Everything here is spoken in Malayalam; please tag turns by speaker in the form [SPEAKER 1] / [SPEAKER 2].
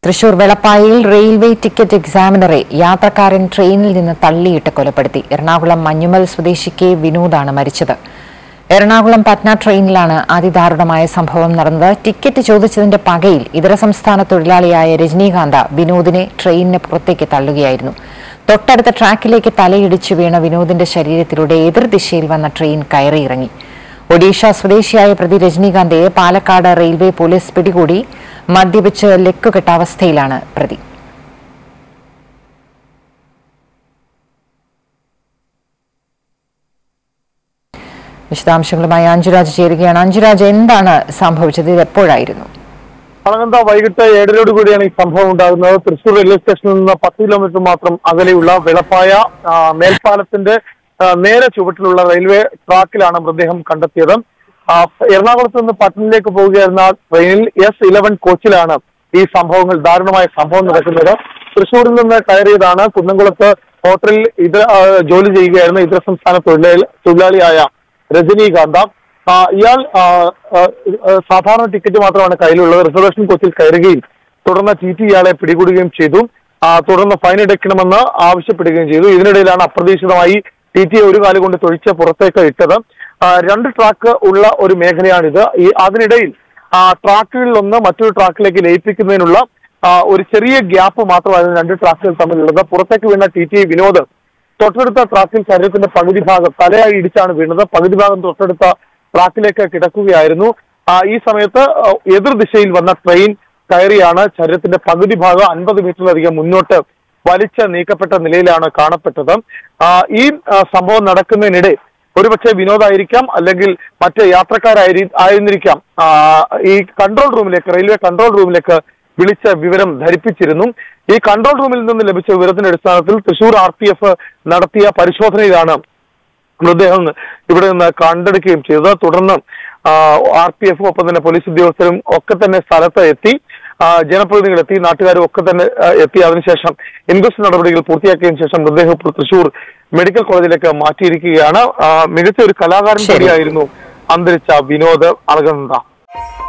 [SPEAKER 1] തൃശൂർ വെളപ്പായിൽ റെയിൽവേ ടിക്കറ്റ് എക്സാമിനറെ യാത്രക്കാരൻ ട്രെയിനിൽ നിന്ന് തള്ളിയിട്ട് കൊലപ്പെടുത്തി എറണാകുളം മഞ്ഞുമൽ സ്വദേശി കെ വിനോദാണ് മരിച്ചത് എറണാകുളം പറ്റ്ന ട്രെയിനിലാണ് അതിദാരുണമായ സംഭവം നടന്നത് ടിക്കറ്റ് ചോദിച്ചതിന്റെ പകയിൽ ഇതര സംസ്ഥാന തൊഴിലാളിയായ രജനീകാന്ത വിനോദിനെ ട്രെയിനിന് പുറത്തേക്ക് തള്ളുകയായിരുന്നു തൊട്ടടുത്ത ട്രാക്കിലേക്ക് തലയിടിച്ചു വീണ വിനോദിന്റെ ശരീരത്തിലൂടെ എതിർദിശയിൽ വന്ന ട്രെയിൻ കയറിയിറങ്ങി ഒഡീഷ സ്വദേശിയായ പ്രതി രജനീകാന്തയെ പാലക്കാട് റെയിൽവേ പോലീസ് പിടികൂടി മദ്യപിച്ച് ലക്കുകെട്ട അവസ്ഥയിലാണ് പ്രതി വിശദാംശങ്ങളുമായി അഞ്ജുരാജ് ചേരുകയാണ് അഞ്ജുരാജ് എന്താണ് സംഭവിച്ചത് ഇത് എപ്പോഴായിരുന്നു
[SPEAKER 2] പളങ്ങന്ത വൈകിട്ട് ഏഴരയോട് കൂടിയാണ് ഈ സംഭവം ഉണ്ടാകുന്നത് തൃശൂർ റെയിൽവേ സ്റ്റേഷനിൽ നിന്ന് പത്ത് കിലോമീറ്റർ മാത്രം അകലെയുള്ള വെളപ്പായ ആ, മേൽപ്പാലത്തിന്റെ ആ, നേരെ ചുവട്ടിലുള്ള റെയിൽവേ ട്രാക്കിലാണ് മൃതദേഹം കണ്ടെത്തിയത് ആ, എറണാകുളത്ത് നിന്ന് പട്ടണത്തിലേക്ക് പോവുകയായിരുന്ന ട്രെയിനിൽ എസ് ഇലവൻ കോച്ചിലാണ് ഈ സംഭവങ്ങൾ ദാരുണമായ സംഭവം നടക്കുന്നത് തൃശൂരിൽ നിന്ന് കയറിയതാണ് കുന്നംകുളത്ത് ഹോട്ടലിൽ ഇത് ആ, ജോലി ചെയ്യുകയായിരുന്ന ഇതര സംസ്ഥാന തൊഴിലാളി തൊഴിലാളിയായ രജനീകാന്ത ആ, ഇയാൾ ആ, ആ, ആ, സാധാരണ ടിക്കറ്റ് മാത്രമാണ് കയ്യിലുള്ളത് റിസർവേഷൻ കോച്ചിൽ കയറുകയും തുടർന്ന് ടി ടി ഇയാളെ പിടികൂടുകയും ചെയ്തു ആ, തുടർന്ന് ഫൈൻ അടയ്ക്കണമെന്ന് ആവശ്യപ്പെടുകയും ചെയ്തു ഇതിനിടയിലാണ് അപ്രതീക്ഷിതമായി ടി ടി ഒരു കാല് കൊണ്ട് തൊഴിച്ച് പുറത്തേക്ക് ഇട്ടത് ആ, രണ്ട് ട്രാക്ക് ഉള്ള ഒരു മേഖലയാണിത് ഈ അതിനിടയിൽ ആ ട്രാക്കുകളിൽ ഒന്ന് മറ്റൊരു ട്രാക്കിലേക്ക് ലയിപ്പിക്കുന്നതിനുള്ള ആ, ഒരു ചെറിയ ഗ്യാപ്പ് മാത്രമായിരുന്നു രണ്ട് ട്രാക്കുകൾ തമ്മിലുള്ളത് പുറത്തേക്ക് വീണ ടി ടി വിനോദ് തൊട്ടടുത്ത ട്രാക്കിൽ ശരീരത്തിന്റെ പകുതി ഭാഗം തലയായി ഇടിച്ചാണ് വീണത് പകുതി ഭാഗം തൊട്ടടുത്ത ട്രാക്കിലേക്ക് കിടക്കുകയായിരുന്നു ആ, ഈ സമയത്ത് ആ, എതിർ ദിശയിൽ വന്ന ട്രെയിൻ കയറിയാണ് ശരീരത്തിന്റെ പകുതി ഭാഗം അൻപത് മീറ്ററിലധികം മുന്നോട്ട് വലിച്ച് നീക്കപ്പെട്ട നിലയിലാണ് കാണപ്പെട്ടത് ആ, ഈ ആ, സംഭവം നടക്കുന്നതിനിടെ ഒരുപക്ഷെ വിനോദായിരിക്കാം അല്ലെങ്കിൽ മറ്റ് യാത്രക്കാരായി ആയിരുന്നിരിക്കാം ആ, ഈ കൺട്രോൾ റൂമിലേക്ക് റെയിൽവേ കൺട്രോൾ റൂമിലേക്ക് വിളിച്ച വിവരം ധരിപ്പിച്ചിരുന്നു ഈ കൺട്രോൾ റൂമിൽ നിന്ന് ലഭിച്ച വിവരത്തിന്റെ അടിസ്ഥാനത്തിൽ തൃശൂർ ആർ പി എഫ് നടത്തിയ പരിശോധനയിലാണ് മൃതദേഹം ഇവിടെ നിന്ന് കണ്ടെടുക്കുകയും ചെയ്തത് തുടർന്ന് ആർ പി എഫും ഒപ്പം തന്നെ പോലീസ് ഉദ്യോഗസ്ഥരും ഒക്കെ തന്നെ സ്ഥലത്ത് എത്തി ആ, ജനപ്രതിനിധികൾ എത്തി നാട്ടുകാരും ഒക്കെ തന്നെ ആ, എത്തി അതിനുശേഷം ഇൻക്വസ്റ്റ് നടപടികൾ പൂർത്തിയാക്കിയതിനു ശേഷം മൃതദേഹം ഇപ്പോൾ തൃശൂർ മെഡിക്കൽ കോളേജിലേക്ക് മാറ്റിയിരിക്കുകയാണ് ആ, മികച്ച ഒരു കലാകാരൻ
[SPEAKER 1] ശരി.
[SPEAKER 2] കൂടിയായിരുന്നു അന്തരിച്ച വിനോദ് അളകനന്ദ